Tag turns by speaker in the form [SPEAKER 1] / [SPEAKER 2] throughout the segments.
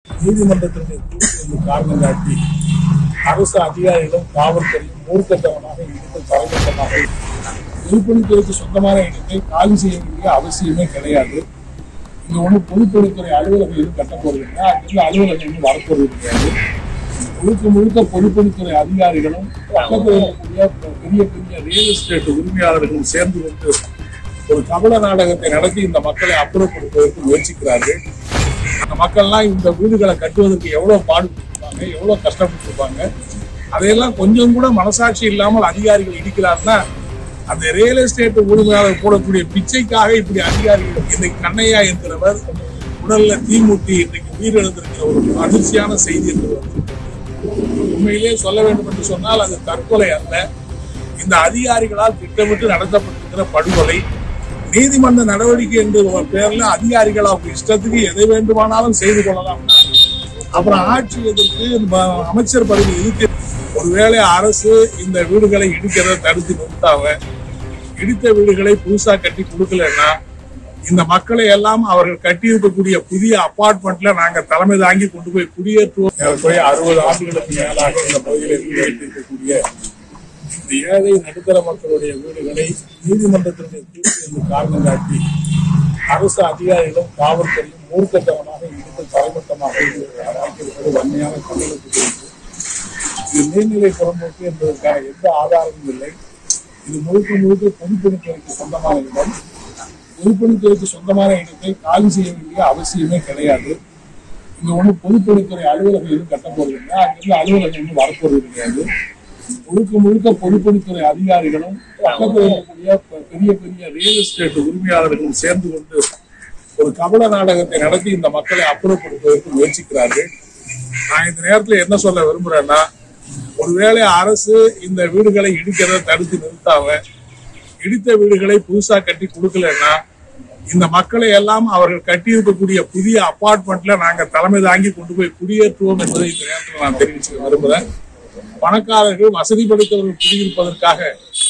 [SPEAKER 1] நீதிமன்றத்தினுடைய தீர்ப்பு என்று காரணம் காட்டி அரசு அதிகாரிகளும் காவல்துறையும் மூர்க்கத்தனமாக இடித்து தலைமட்டமாக பொதுப்பணித்துறைக்கு சொந்தமான இடத்தை காலி செய்ய வேண்டிய அவசியமே கிடையாது இங்க ஒன்றும் பொதுப்பணித்துறை அலுவலகம் எதுவும் கட்டப்போறதில்லை அங்கிருந்து அலுவலகம் ஒன்றும் வரப்போறது கிடையாது முழுக்க முழுக்க பொதுப்பணித்துறை அதிகாரிகளும் பக்கத்தில் இருக்கக்கூடிய பெரிய பெரிய ரியல் எஸ்டேட் உரிமையாளர்களும் சேர்ந்து கொண்டு ஒரு கபல நாடகத்தை நடத்தி இந்த மக்களை அப்புறப்படுத்துவதற்கு முயற்சிக்கிறார்கள் அந்த மக்கள்லாம் இந்த வீடுகளை கட்டுவதற்கு எவ்வளவு பாடுபட்டிருப்பாங்க எவ்வளவு கஷ்டப்பட்டிருப்பாங்க அதையெல்லாம் கொஞ்சம் கூட மனசாட்சி இல்லாமல் அதிகாரிகள் இடிக்கிறார்னா அந்த ரியல் எஸ்டேட் உரிமையாளர் போடக்கூடிய பிச்சைக்காக இப்படி அதிகாரிகள் இன்னைக்கு கண்ணையா என்கிறவர் உடல்ல தீமூட்டி இன்னைக்கு உயிரிழந்திருக்கிற ஒரு அதிர்ச்சியான செய்தி என்று வந்திருக்கிறது. உண்மையிலே சொல்ல வேண்டும் என்று சொன்னால் அது தற்கொலை அல்ல இந்த அதிகாரிகளால் திட்டமிட்டு நடத்தப்பட்டிருக்கிற படுகொலை நீதிமன்ற நடவடிக்கை என்ற ஒரு பேர்ல அதிகாரிகள் அவங்க இஷ்டத்துக்கு எதை வேண்டுமானாலும் செய்து கொள்ளலாம்னா அப்புறம் ஆட்சி எதற்கு ம- அமைச்சர் பதவி எதுக்கு ஒருவேளை அரசு இந்த வீடுகளை இடிக்கிறத தடுத்து நிறுத்தாம இடித்த வீடுகளை புதுசா கட்டி கொடுக்கலன்னா இந்த மக்களை எல்லாம் அவர்கள் கட்டியிருக்கக்கூடிய புதிய அபார்ட்மெண்ட்ல நாங்க தலைமை தாங்கி கொண்டு போய் குடியேற்றுவோம் ஏறக்குறைய அறுபது ஆண்டுகளுக்கு மேலாக இந்த பகுதியில் குடியேற்றிருக்கக்கூடிய இந்த ஏழை நடுத்தர மக்களுடைய வீடுகளை நீதிமன்றத்தினுடைய தீர்ப்பு என்று காரணம் காட்டி அரசு அதிகாரிகளும் காவல்துறையும் மூர்க்கத்தனமாக இடித்து தலைமட்டமாக ஆக்கியிருப்பது வன்மையான கண்டனத்துக்கு இது நீர்நிலை புறம்போக்கு என்பதற்கான எந்த ஆதாரமும் இல்லை இது முழுக்க முழுக்க பொதுப்பணித்துறைக்கு சொந்தமான இடம் பொதுப்பணித்துறைக்கு சொந்தமான இடத்தை காலி செய்ய வேண்டிய அவசியமே கிடையாது இங்க ஒன்றும் பொதுப்பணித்துறை அலுவலகம் எதுவும் கட்டப்போறதில்லை அங்கிருந்து அலுவலகம் ஒன்றும் வரப்போறது கிடையாது முழுக்க முழுக்க பொதுப்பணித்துறை அதிகாரிகளும் பக்கத்தில் இருக்கக்கூடிய பெ- பெரிய பெரிய ரியல் எஸ்டேட் உரிமையாளர்களும் சேர்ந்து கொண்டு ஒரு கபல நாடகத்தை நடத்தி இந்த மக்களை அப்புறப்படுத்துவதற்கு முயற்சிக்கிறார்கள் நான் இந்த நேரத்தில் என்ன சொல்ல விரும்புறேன்னா ஒருவேளை அரசு இந்த வீடுகளை இடிக்கிறத தடுத்து நிறுத்தாம இடித்த வீடுகளை புதுசா கட்டி கொடுக்கலன்னா இந்த மக்களை எல்லாம் அவர்கள் கட்டியிருக்கக்கூடிய புதிய அபார்ட்மெண்ட்ல நாங்க தலைமை தாங்கி கொண்டு போய் குடியேற்றுவோம் என்பதை இந்த நேரத்தில் நான் தெரிவிச்சுக்க விரும்புறேன் பணக்காரர்கள் வசதி படைத்தவர்கள் குடியிருப்பதற்காக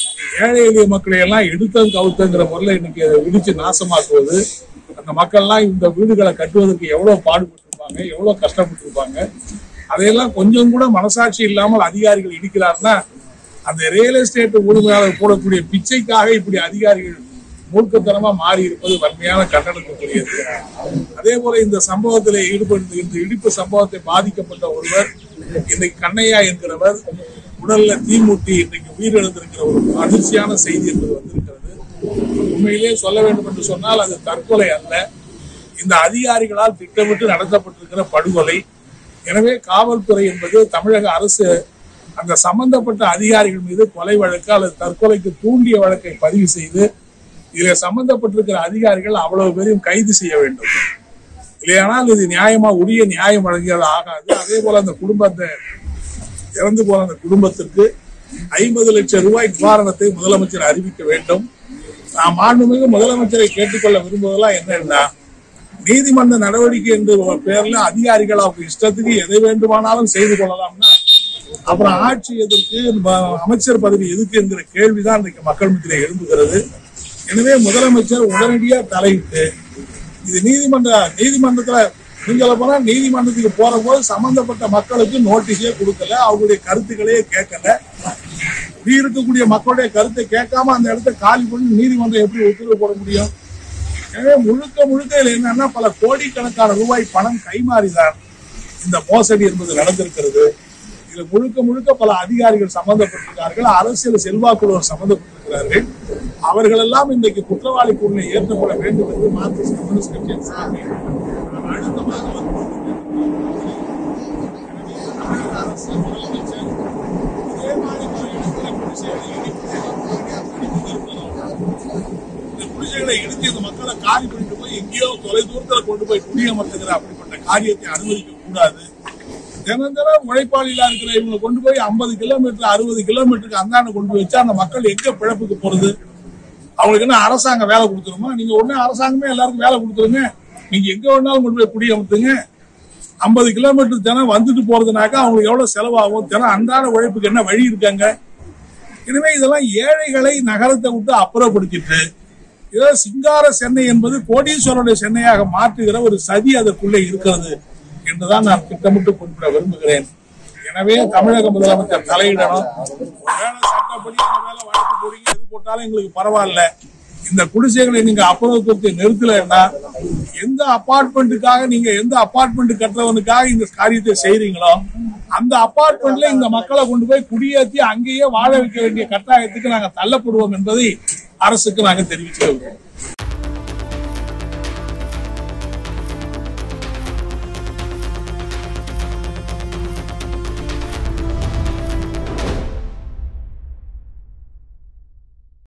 [SPEAKER 1] ஏழை எளிய மக்களை எல்லாம் எடுத்தம் கவுத்தங்கிற முறையில் இன்னைக்கு அதை இடிச்சு நாசமாக்குவது அந்த மக்கள்லாம் இந்த வீடுகளை கட்டுவதற்கு எவ்வளவு பாடுபட்டிருப்பாங்க எவ்வளவு கஷ்டப்பட்டிருப்பாங்க அதையெல்லாம் கொஞ்சம் கூட மனசாட்சி இல்லாமல் அதிகாரிகள் இடிக்கிறார்னா அந்த ரியல் எஸ்டேட் உரிமையாளர் போடக்கூடிய பிச்சைக்காக இப்படி அதிகாரிகள் மூர்க்கத்தனமா மாறி இருப்பது வன்மையான கண்டனத்துக்குரியது அதே போல இந்த சம்பவத்தில் ஈடுபட்டு இந்த இடிப்பு சம்பவத்தை பாதிக்கப்பட்ட ஒருவர் இன்னைக்கு கண்ணையா என்கிறவர் உடல்ல தீமூட்டி இன்னைக்கு உயிரிழந்திருக்கிற ஒரு அதிர்ச்சியான செய்தி என்பது வந்திருக்கிறது உண்மையிலே சொல்ல வேண்டும் என்று சொன்னால் அது தற்கொலை அல்ல இந்த அதிகாரிகளால் திட்டமிட்டு நடத்தப்பட்டிருக்கிற படுகொலை எனவே காவல்துறை என்பது தமிழக அரசு அந்த சம்பந்தப்பட்ட அதிகாரிகள் மீது கொலை வழக்கு அல்லது தற்கொலைக்கு தூண்டிய வழக்கை பதிவு செய்து இதில் சம்பந்தப்பட்டிருக்கிற அதிகாரிகள் அவ்வளவு பேரையும் கைது செய்ய வேண்டும் இல்லையானால் இது நியாயமா உரிய நியாயம் வழங்கியது ஆகாது அதே போல அந்த குடும்பத்தை இறந்து போன அந்த குடும்பத்திற்கு ஐம்பது லட்சம் ரூபாய் நிவாரணத்தை முதலமைச்சர் அறிவிக்க வேண்டும் நான் மாண்புமிகு முதலமைச்சரை கேட்டுக்கொள்ள விரும்புவதெல்லாம் என்னன்னா நீதிமன்ற நடவடிக்கை என்ற ஒரு பேர்ல அதிகாரிகள் அவங்க இஷ்டத்துக்கு எதை வேண்டுமானாலும் செய்து கொள்ளலாம்னா அப்புறம் ஆட்சி எதற்கு ம- அமைச்சர் பதவி எதுக்கு என்கிற கேள்விதான் இன்றைக்கு மக்கள் மத்தியில எழும்புகிறது எனவே முதலமைச்சர் உடனடியா தலையிட்டு இது நீதிமன்ற நீதிமன்றத்துல நீங்க சொல்ல போனா நீதிமன்றத்துக்கு போற போது சம்பந்தப்பட்ட மக்களுக்கு நோட்டீஸே கொடுக்கல அவங்களுடைய கருத்துக்களையே கேட்கல இப்படி இருக்கக்கூடிய மக்களுடைய கருத்தை கேட்காம அந்த இடத்தை காலி பண்ணி நீதிமன்றம் எப்படி உத்தரவு போட முடியும் எனவே முழுக்க முழுக்க இதுல என்னன்னா பல கோடிக்கணக்கான ரூபாய் பணம் கைமாறிதான் இந்த மோசடி என்பது நடந்திருக்கிறது இதுல முழுக்க முழுக்க பல அதிகாரிகள் சம்பந்தப்பட்டிருக்கிறார்கள் அரசியல் செல்வாக்குள்ளவர் சம்பந்தப்பட்டிருக்கிறார்கள் அவர்கள் எல்லாம் இன்றைக்கு குற்றவாளி பொருளை ஏற்றுக்கொள்ள வேண்டும் என்று மார்க்சிஸ்ட் கம்யூனிஸ்ட் கட்சியின் சார்பில் நான் அழுத்தமாக வலியுறுத்துகிறேன். அரசு முதலமைச்சர் இதே மாதிரி பல இடங்களில் குடிசைகளை இடித்து இந்த குடிசைகளை இடித்து இந்த மக்களை காலி பண்ணிட்டு போய் எங்கேயோ தொலை தூரத்துல கொண்டு போய் குடியமர்த்துகிற அப்படிப்பட்ட காரியத்தை அனுமதிக்க கூடாது தினம் தினம் உழைப்பாளிகளா இருக்கிற இவங்களை கொண்டு போய் ஐம்பது கிலோமீட்டர் அறுபது கிலோமீட்டருக்கு அந்தாண்ட கொண்டு போய் வச்சா அந்த மக்கள் எங்க பிழப்புக்கு போறது அவங்களுக்கு என்ன அரசாங்கம் வேலை கொடுத்துருமா நீங்க உடனே அரசாங்கமே எல்லாருக்கும் வேலை கொடுத்துருங்க நீங்க எங்க வேணாலும் கொண்டு போய் குடியமர்த்துங்க ஐம்பது கிலோமீட்டர் தினம் வந்துட்டு போறதுனாக்கா அவங்களுக்கு எவ்வளவு செலவாகும் தினம் அன்றாட உழைப்புக்கு என்ன வழி இருக்காங்க எனவே இதெல்லாம் ஏழைகளை நகரத்தை விட்டு அப்புறப்படுத்திட்டு ஏதோ சிங்கார சென்னை என்பது கோடீஸ்வரனுடைய சென்னையாக மாற்றுகிற ஒரு சதி அதற்குள்ளே இருக்கிறது என்றுதான் நான் திட்டமிட்டு குறிப்பிட விரும்புகிறேன் எனவே தமிழக முதலமைச்சர் தலையிடணும் ஒருவேளை சட்டப்படி அந்த மேல வழக்கு போடுங்க எது போட்டாலும் எங்களுக்கு பரவாயில்ல இந்த குடிசைகளை நீங்க அப்புறப்படுத்தி நிறுத்தலைன்னா எந்த அபார்ட்மெண்ட்டுக்காக நீங்க எந்த அபார்ட்மெண்ட் கட்டுறவனுக்காக இந்த காரியத்தை செய்றீங்களோ அந்த அபார்ட்மெண்ட்ல இந்த மக்களை கொண்டு போய் குடியேற்றி அங்கேயே வாழ வைக்க வேண்டிய கட்டாயத்துக்கு நாங்க தள்ளப்படுவோம் என்பதை அரசுக்கு நாங்க தெரிவிச்சுக்கிறோம்